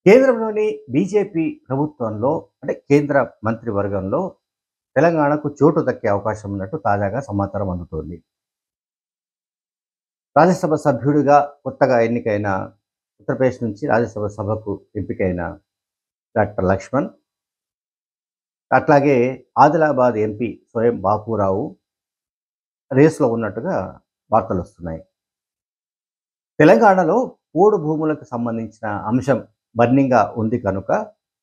కేంద్రంలోని బీజేపీ ప్రభుత్వంలో అంటే కేంద్ర మంత్రివర్గంలో తెలంగాణకు చోటు దక్కే అవకాశం ఉన్నట్టు తాజాగా సమాచారం అందుతోంది రాజ్యసభ సభ్యుడిగా కొత్తగా ఎన్నికైన ఉత్తరప్రదేశ్ నుంచి రాజ్యసభ సభకు ఎంపికైన డాక్టర్ లక్ష్మణ్ అట్లాగే ఆదిలాబాద్ ఎంపీ స్వయం బాపురావు రేసులో ఉన్నట్టుగా వార్తలు వస్తున్నాయి తెలంగాణలో పోడు భూములకు సంబంధించిన అంశం బర్నింగ్గా ఉంది కనుక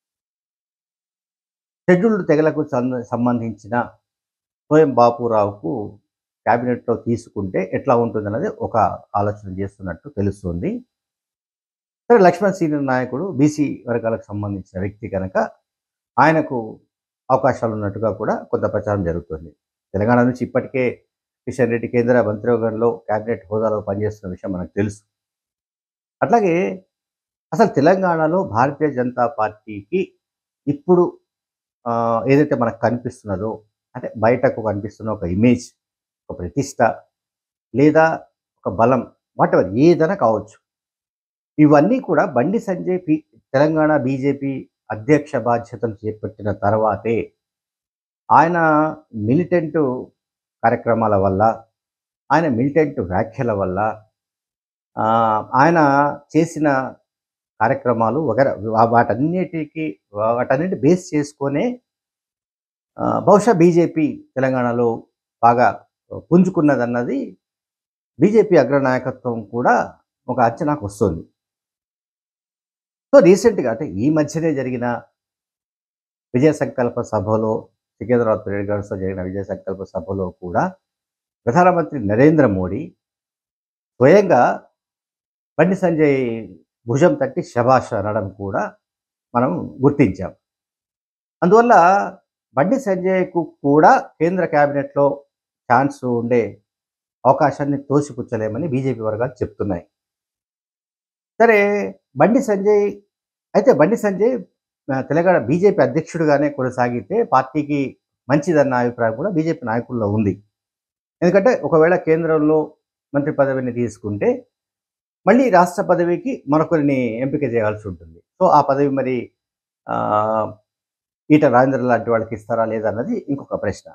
షెడ్యూల్డ్ తెగలకు సంద- సంబంధించిన స్వయం బాపురావుకు క్యాబినెట్లో తీసుకుంటే ఎట్లా ఉంటుందన్నది ఒక ఆలోచన చేస్తున్నట్టు తెలుస్తుంది సరే లక్ష్మణ్ సీనియర్ నాయకుడు బీసీ వర్గాలకు సంబంధించిన వ్యక్తి కనుక ఆయనకు అవకాశాలు ఉన్నట్టుగా కూడా కొంత ప్రచారం జరుగుతుంది తెలంగాణ నుంచి ఇప్పటికే కిషన్ రెడ్డి కేంద్ర మంత్రివర్గంలో క్యాబినెట్ హోదాలో పనిచేస్తున్న విషయం మనకు తెలుసు అట్లాగే అసలు తెలంగాణలో భారతీయ జనతా పార్టీకి ఇప్పుడు ఆ, ఏదైతే మనకు కనిపిస్తున్నదో అంటే బయటకు కనిపిస్తున్న ఒక ఇమేజ్ ఒక ప్రతిష్ట లేదా ఒక బలం వాట్ ఎవర్ ఏదైనా కావచ్చు ఇవన్నీ కూడా బండి సంజయ్ పి తెలంగాణ బీజేపీ అధ్యక్ష బాధ్యతలు చేపట్టిన తర్వాతే ఆయన మిలిటెంట్ కార్యక్రమాల వల్ల ఆయన మిలిటెంట్ వ్యాఖ్యల వల్ల ఆ, ఆయన చేసిన కార్యక్రమాలు వగర వా- వాటన్నిటికి వాటన్నిటి బేస్ చేసుకొనే ఆ, బహుశా బీజేపీ తెలంగాణలో బాగా పుంజుకున్నదన్నది బీజేపీ అగ్రనాయకత్వం కూడా ఒక అంచనాకు వస్తుంది సో రీసెంట్గా అంటే ఈ మధ్యనే జరిగిన విజయ సంకల్ప సభలో సికింద్రాబాద్ రెడ్డి గారితో జరిగిన విజయ సంకల్ప సభలో కూడా ప్రధానమంత్రి నరేంద్ర మోడీ స్వయంగా బండి సంజయ్ భుజం తట్టి శభాష్ అనడం కూడా మనం గుర్తించాం అందువల్ల బండి సంజయ్కు కూడా కేంద్ర కేబినెట్లో ఛాన్స్ ఉండే అవకాశాన్ని తోసిపుచ్చలేమని బీజేపీ వర్గాలు చెప్తున్నాయి సరే బండి సంజయ్ అయితే బండి సంజయ్ ఆ, తెలంగాణ బీజేపీ అధ్యక్షుడిగానే కొనసాగితే పార్టీకి మంచిదన్న అభిప్రాయం కూడా బీజేపీ నాయకుల్లో ఉంది ఎందుకంటే ఒకవేళ కేంద్రంలో మంత్రి పదవిని తీసుకుంటే మళ్ళీ రాష్ట్ర పదవికి మరొకరిని ఎంపిక చేయాల్సి ఉంటుంది సో ఆ పదవి మరి ఆ, ఈట రాజేంద్ర లాంటి వాళ్ళకి ఇస్తారా లేదా అన్నది ఇంకొక ప్రశ్న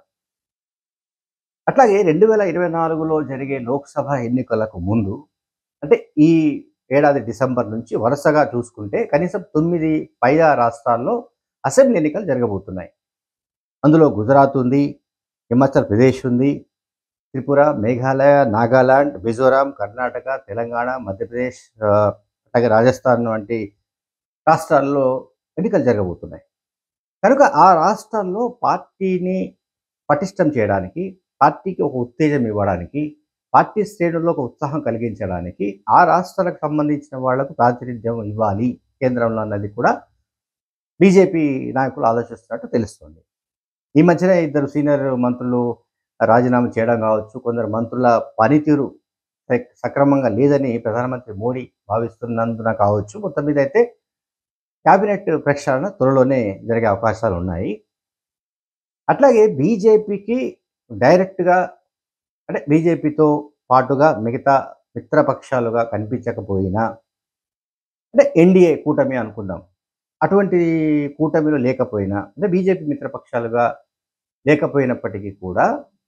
అట్లాగే రెండు వేల ఇరవై నాలుగులో జరిగే లోక్సభ ఎన్నికలకు ముందు అంటే ఈ ఏడాది డిసెంబర్ నుంచి వరుసగా చూసుకుంటే కనీసం తొమ్మిది పైగా రాష్ట్రాల్లో అసెంబ్లీ ఎన్నికలు జరగబోతున్నాయి అందులో గుజరాత్ ఉంది హిమాచల్ ప్రదేశ్ ఉంది త్రిపుర మేఘాలయ నాగాలాండ్ మిజోరాం కర్ణాటక తెలంగాణ మధ్యప్రదేశ్ ఆ, అట్లాగే రాజస్థాన్ వంటి రాష్ట్రాల్లో ఎన్నికలు జరగబోతున్నాయి కనుక ఆ రాష్ట్రాల్లో పార్టీని పటిష్టం చేయడానికి పార్టీకి ఒక ఉత్తేజం ఇవ్వడానికి పార్టీ శ్రేణుల్లో ఒక ఉత్సాహం కలిగించడానికి ఆ రాష్ట్రాలకు సంబంధించిన వాళ్లకు ప్రాతినిధ్యం ఇవ్వాలి కేంద్రంలో అన్నది కూడా బీజేపీ నాయకులు ఆలోచిస్తున్నట్టు తెలుస్తుంది ఈ మధ్యనే ఇద్దరు సీనియర్ మంత్రులు రాజీనామా చేయడం కావచ్చు కొందరు మంత్రుల పనితీరు సక్- సక్రమంగా లేదని ప్రధానమంత్రి మోడీ భావిస్తున్నందున కావచ్చు మొత్తం మీద అయితే క్యాబినెట్ ప్రక్షాళన త్వరలోనే జరిగే అవకాశాలు ఉన్నాయి అట్లాగే బీజేపీకి డైరెక్ట్గా అంటే బీజేపీతో పాటుగా మిగతా మిత్రపక్షాలుగా కనిపించకపోయినా అంటే ఎన్డీఏ కూటమి అనుకుందాం అటువంటి కూటమిలో లేకపోయినా అంటే బీజేపీ మిత్రపక్షాలుగా లేకపోయినప్పటికీ కూడా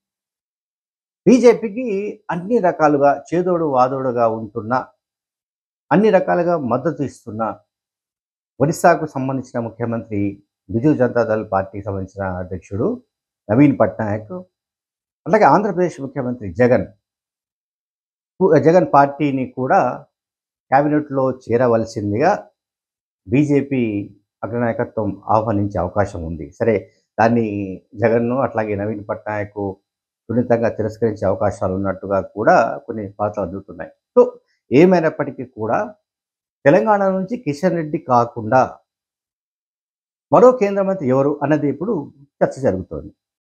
బీజేపీకి అన్ని రకాలుగా చేదోడు వాదోడుగా ఉంటున్న అన్ని రకాలుగా మద్దతు ఇస్తున్న ఒడిశాకు సంబంధించిన ముఖ్యమంత్రి బిజు జనతాదళ్ పార్టీకి సంబంధించిన అధ్యక్షుడు నవీన్ పట్నాయక్ అలాగే ఆంధ్రప్రదేశ్ ముఖ్యమంత్రి జగన్ కు- జగన్ పార్టీని కూడా క్యాబినెట్లో చేరవలసిందిగా బీజేపీ అగ్రనాయకత్వం ఆహ్వానించే అవకాశం ఉంది సరే దాన్ని జగన్ను అట్లాగే నవీన్ పట్నాయక్ సున్నితంగా తిరస్కరించే అవకాశాలు ఉన్నట్టుగా కూడా కొన్ని వార్తలు అందుతున్నాయి సో ఏమైనప్పటికీ కూడా తెలంగాణ నుంచి కిషన్ రెడ్డి కాకుండా మరో కేంద్ర మంత్రి ఎవరు అన్నది ఇప్పుడు చర్చ జరుగుతోంది